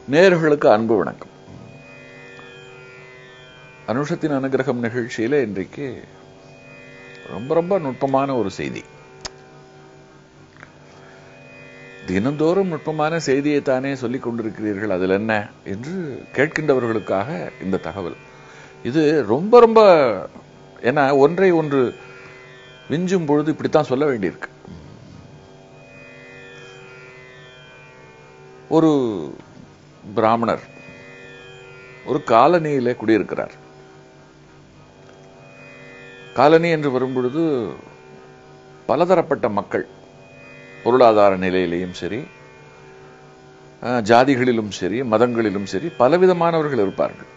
நேயர்களுக்கு அன்பு வணக்கம் அனுஷத்தின் அனுகிரகம் நிகழ்ச்சியில இன்றைக்கு ரொம்ப ரொம்ப நுட்பமான ஒரு செய்தி தினந்தோறும் நுட்பமான செய்தியை தானே சொல்லிக் கொண்டிருக்கிறீர்கள் அதில் என்ன என்று கேட்கின்றவர்களுக்காக இந்த தகவல் இது ரொம்ப ரொம்ப ஏன்னா ஒன்றை ஒன்று விஞ்சும் பொழுது இப்படித்தான் சொல்ல வேண்டியிருக்கு ஒரு பிராமணர் ஒரு காலனியிலே குடியிருக்கிறார் காலனி என்று வரும்பொழுது பலதரப்பட்ட மக்கள் பொருளாதார நிலையிலையும் சரி அஹ், ஜாதிகளிலும் சரி மதங்களிலும் சரி பலவிதமானவர்கள் இருப்பார்கள்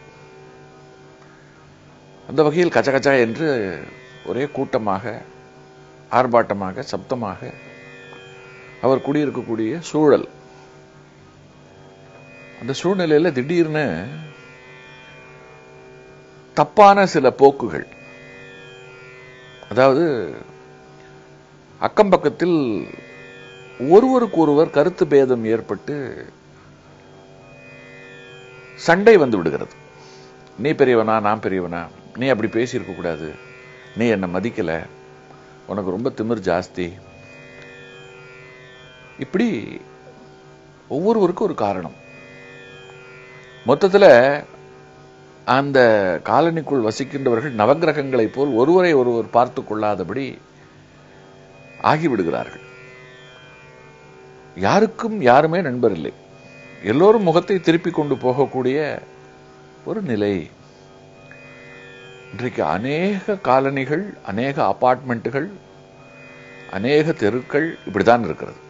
அந்த வகையில் கச்சகச்சா என்று ஒரே கூட்டமாக ஆர்ப்பாட்டமாக சப்தமாக அவர் குடியிருக்கக்கூடிய சூழல் அந்த சூழ்நிலையில திடீர்னு தப்பான சில போக்குகள் அதாவது அக்கம் பக்கத்தில் ஒருவருக்கொருவர் கருத்து பேதம் ஏற்பட்டு சண்டை வந்து விடுகிறது நீ பெரியவனா நான் பெரியவனா நீ அப்படி பேசியிருக்க கூடாது நீ என்னை மதிக்கல உனக்கு ரொம்ப திமிர் ஜாஸ்தி இப்படி ஒவ்வொருவருக்கும் ஒரு காரணம் மொத்தத்துல அந்த காலனிக்குள் வசிக்கின்றவர்கள் நவக்கிரகங்களைப் போல் ஒருவரை ஒருவர் பார்த்து கொள்ளாதபடி ஆகிவிடுகிறார்கள் யாருக்கும் யாருமே நண்பர் இல்லை எல்லோரும் முகத்தை திருப்பி கொண்டு போகக்கூடிய ஒரு நிலை இன்றைக்கு அநேக காலனிகள் அநேக அபார்ட்மெண்ட்டுகள் அநேக தெருக்கள் இப்படித்தான் இருக்கிறது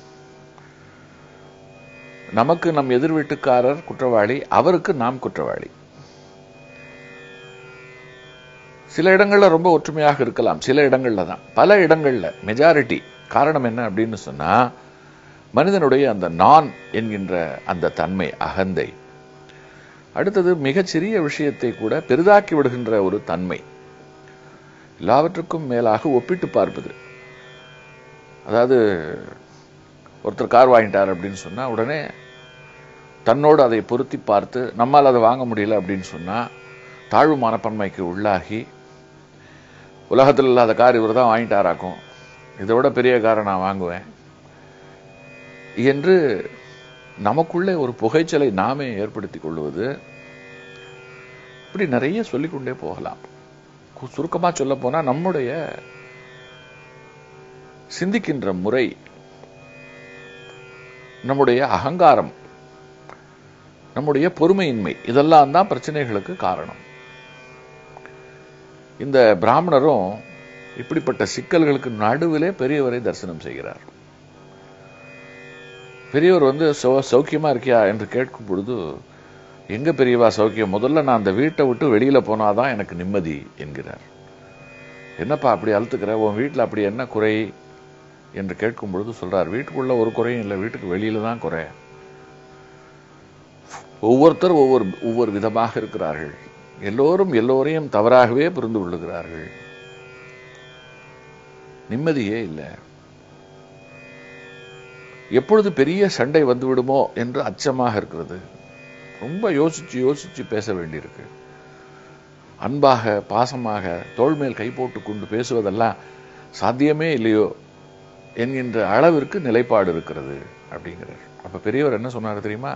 நமக்கு நம் எதிர் வீட்டுக்காரர் குற்றவாளி அவருக்கு நாம் குற்றவாளி சில இடங்கள்ல ரொம்ப ஒற்றுமையாக இருக்கலாம் சில இடங்கள்ல தான் பல இடங்கள்ல மெஜாரிட்டி காரணம் என்ன அப்படின்னு சொன்னா மனிதனுடைய அந்த நான் என்கின்ற அந்த தன்மை அகந்தை அடுத்தது மிகச்சிறிய விஷயத்தை கூட பெரிதாக்கி விடுகின்ற ஒரு தன்மை எல்லாவற்றுக்கும் மேலாக ஒப்பிட்டு பார்ப்பது அதாவது ஒருத்தர் கார் வாங்கிட்டார் அப்படின்னு சொன்னா உடனே தன்னோடு அதை பொருத்தி பார்த்து நம்மால் அதை வாங்க முடியல அப்படின்னு சொன்னா தாழ்வு மனப்பான்மைக்கு உள்ளாகி உலகத்தில் இல்லாத கார் இவர் தான் வாங்கிட்டாராக்கும் இதை விட பெரிய காரை நான் வாங்குவேன் என்று நமக்குள்ளே ஒரு புகைச்சலை நாமே ஏற்படுத்திக் கொள்வது இப்படி நிறைய சொல்லிக்கொண்டே போகலாம் கு- சுருக்கமா சொல்ல போனா நம்முடைய சிந்திக்கின்ற முறை நம்முடைய அகங்காரம் நம்முடைய பொறுமையின்மை இதெல்லாம் தான் பிரச்சனைகளுக்கு காரணம் இந்த பிராமணரும் இப்படிப்பட்ட சிக்கல்களுக்கு நடுவிலே பெரியவரை தரிசனம் செய்கிறார் பெரியவர் வந்து சௌ- சௌக்கியமா இருக்கியா என்று கேட்கும் பொழுது எங்க பெரியவா சௌக்கியம் முதல்ல நான் அந்த வீட்டை விட்டு வெளியில போனாதான் எனக்கு நிம்மதி என்கிறார் என்னப்பா அப்படி அழுத்துக்கிற உன் வீட்டில் அப்படி என்ன குறை என்று கேட்கும் பொழுது சொல்றார் வீட்டுக்குள்ள ஒரு குறையும் இல்லை வீட்டுக்கு வெளியில தான் குறை ஒவ்வொருத்தர் ஒவ்வொரு ஒவ்வொரு விதமாக இருக்கிறார்கள் எல்லோரும் எல்லோரையும் தவறாகவே புரிந்து கொள்ளுகிறார்கள் நிம்மதியே இல்லை எப்பொழுது பெரிய சண்டை வந்து விடுமோ என்று அச்சமாக இருக்கிறது ரொம்ப யோசிச்சு யோசிச்சு பேச வேண்டியிருக்கு அன்பாக பாசமாக தோள் மேல் கை போட்டு கொண்டு பேசுவதெல்லாம் சாத்தியமே இல்லையோ என்கின்ற அளவிற்கு நிலைப்பாடு இருக்கிறது அப்படிங்கிறார் அப்ப பெரியவர் என்ன சொன்னார் தெரியுமா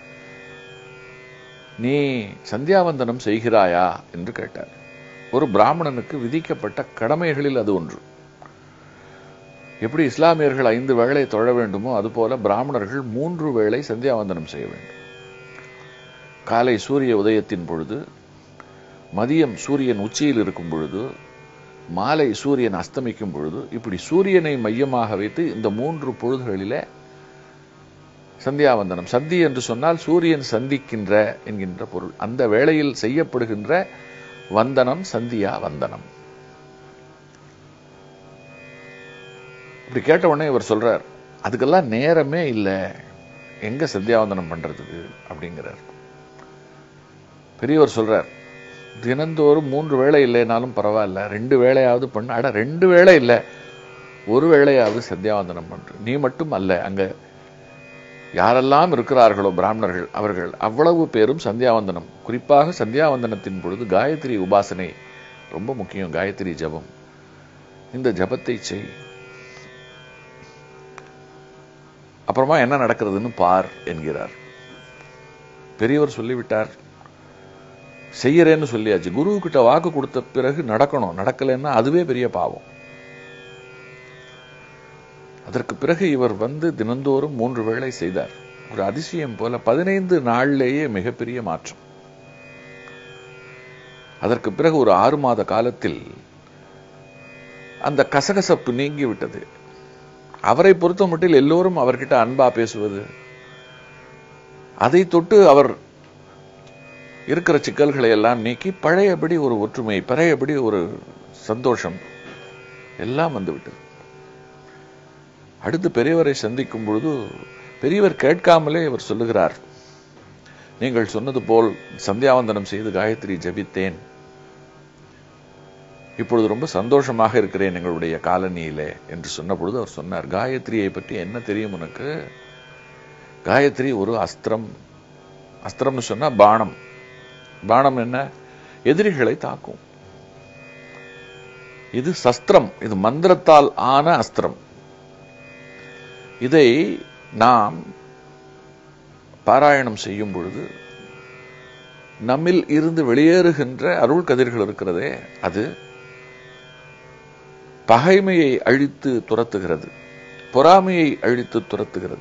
நீ சந்தியாவந்தனம் செய்கிறாயா என்று கேட்டார் ஒரு பிராமணனுக்கு விதிக்கப்பட்ட கடமைகளில் அது ஒன்று எப்படி இஸ்லாமியர்கள் ஐந்து வேளை தொழ வேண்டுமோ அதுபோல பிராமணர்கள் மூன்று வேளை சந்தியாவந்தனம் செய்ய வேண்டும் காலை சூரிய உதயத்தின் பொழுது மதியம் சூரியன் உச்சியில் இருக்கும் பொழுது மாலை சூரியன் அஸ்தமிக்கும் பொழுது இப்படி சூரியனை மையமாக வைத்து இந்த மூன்று பொழுதுகளிலே சந்தியாவந்தனம் சந்தி என்று சொன்னால் சூரியன் சந்திக்கின்ற என்கின்ற பொருள் அந்த வேளையில் செய்யப்படுகின்ற வந்தனம் சந்தியா வந்தனம் இப்படி கேட்ட உடனே இவர் சொல்றார் அதுக்கெல்லாம் நேரமே இல்லை எங்க சந்தியாவந்தனம் பண்றதுக்கு அப்படிங்கிறார் பெரியவர் சொல்றார் தினந்தோறும் மூன்று வேளை இல்லைனாலும் பரவாயில்ல ரெண்டு வேளையாவது பண்ண அட ரெண்டு வேளை இல்லை ஒரு வேளையாவது சந்தியாவந்தனம் பண்ற நீ மட்டும் அல்ல அங்க யாரெல்லாம் இருக்கிறார்களோ பிராமணர்கள் அவர்கள் அவ்வளவு பேரும் சந்தியாவந்தனம் குறிப்பாக சந்தியாவந்தனத்தின் பொழுது காயத்ரி உபாசனை ரொம்ப முக்கியம் காயத்ரி ஜபம் இந்த ஜபத்தை செய் அப்புறமா என்ன நடக்கிறதுன்னு பார் என்கிறார் பெரியவர் சொல்லிவிட்டார் செய்யறேன்னு சொல்லியாச்சு குரு கிட்ட வாக்கு கொடுத்த பிறகு நடக்கணும் நடக்கலைன்னா அதுவே பெரிய பாவம் அதற்கு பிறகு இவர் வந்து தினந்தோறும் மூன்று வேளை செய்தார் ஒரு அதிசயம் போல பதினைந்து நாளிலேயே மிகப்பெரிய மாற்றம் அதற்கு பிறகு ஒரு ஆறு மாத காலத்தில் அந்த கசகசப்பு நீங்கி விட்டது அவரை பொறுத்த மட்டில் எல்லோரும் அவர்கிட்ட அன்பா பேசுவது அதை தொட்டு அவர் இருக்கிற சிக்கல்களை எல்லாம் நீக்கி பழையபடி ஒரு ஒற்றுமை பழையபடி ஒரு சந்தோஷம் எல்லாம் வந்துவிட்டது அடுத்து பெரியவரை சந்திக்கும் பொழுது பெரியவர் கேட்காமலே இவர் சொல்லுகிறார் நீங்கள் சொன்னது போல் சந்தியாவந்தனம் செய்து காயத்ரி ஜபித்தேன் இப்பொழுது ரொம்ப சந்தோஷமாக இருக்கிறேன் எங்களுடைய காலனியிலே என்று சொன்ன பொழுது அவர் சொன்னார் காயத்ரியை பற்றி என்ன தெரியும் உனக்கு காயத்ரி ஒரு அஸ்திரம் அஸ்திரம்னு சொன்னா பானம் பானம் என்ன எதிரிகளை தாக்கும் இது சஸ்திரம் இது மந்திரத்தால் ஆன அஸ்திரம் இதை நாம் பாராயணம் செய்யும் பொழுது நம்மில் இருந்து வெளியேறுகின்ற அருள் கதிர்கள் இருக்கிறதே அது பகைமையை அழித்து துரத்துகிறது பொறாமையை அழித்து துரத்துகிறது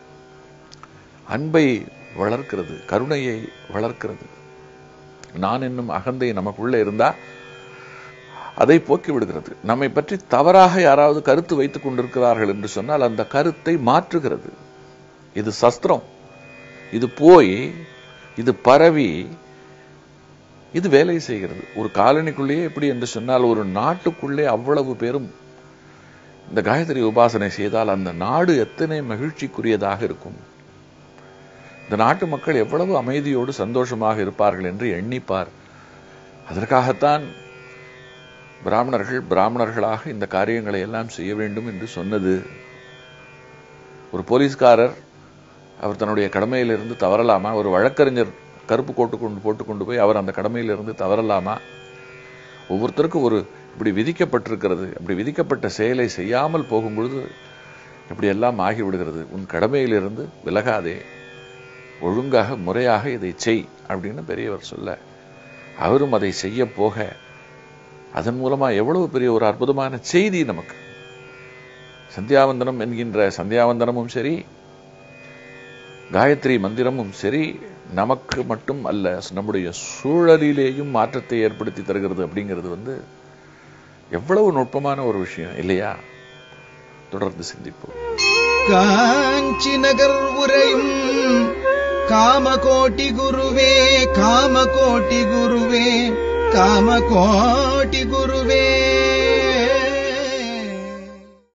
அன்பை வளர்க்கிறது கருணையை வளர்க்கிறது நான் என்னும் அகந்தை நமக்குள்ள இருந்தா அதை போக்கி விடுகிறது நம்மை பற்றி தவறாக யாராவது கருத்து வைத்துக் கொண்டிருக்கிறார்கள் என்று சொன்னால் அந்த கருத்தை மாற்றுகிறது இது சஸ்திரம் இது போய் இது பரவி இது வேலை செய்கிறது ஒரு காலனிக்குள்ளேயே எப்படி என்று சொன்னால் ஒரு நாட்டுக்குள்ளே அவ்வளவு பேரும் இந்த காயத்ரி உபாசனை செய்தால் அந்த நாடு எத்தனை மகிழ்ச்சிக்குரியதாக இருக்கும் இந்த நாட்டு மக்கள் எவ்வளவு அமைதியோடு சந்தோஷமாக இருப்பார்கள் என்று எண்ணிப்பார் அதற்காகத்தான் பிராமணர்கள் பிராமணர்களாக இந்த காரியங்களை எல்லாம் செய்ய வேண்டும் என்று சொன்னது ஒரு போலீஸ்காரர் அவர் தன்னுடைய கடமையிலிருந்து தவறலாமா ஒரு வழக்கறிஞர் கருப்பு கோட்டு கொண்டு போட்டு கொண்டு போய் அவர் அந்த கடமையிலிருந்து தவறலாமா ஒவ்வொருத்தருக்கும் ஒரு இப்படி விதிக்கப்பட்டிருக்கிறது அப்படி விதிக்கப்பட்ட செயலை செய்யாமல் போகும் பொழுது இப்படி எல்லாம் ஆகிவிடுகிறது உன் கடமையிலிருந்து விலகாதே ஒழுங்காக முறையாக இதை செய் அப்படின்னு பெரியவர் சொல்ல அவரும் அதை செய்ய போக அதன் மூலமா எவ்வளவு பெரிய ஒரு அற்புதமான செய்தி நமக்கு சந்தியாவந்தனம் என்கின்ற சந்தியாவந்தனமும் சரி காயத்ரி மந்திரமும் சரி நமக்கு மட்டும் அல்ல நம்முடைய சூழலிலேயும் மாற்றத்தை ஏற்படுத்தி தருகிறது அப்படிங்கிறது வந்து எவ்வளவு நுட்பமான ஒரு விஷயம் இல்லையா தொடர்ந்து சிந்திப்போம் காஞ்சி நகர் உரையும் காமகோட்டி குருவே காமகோட்டி குருவே காமகோட்டி குருவே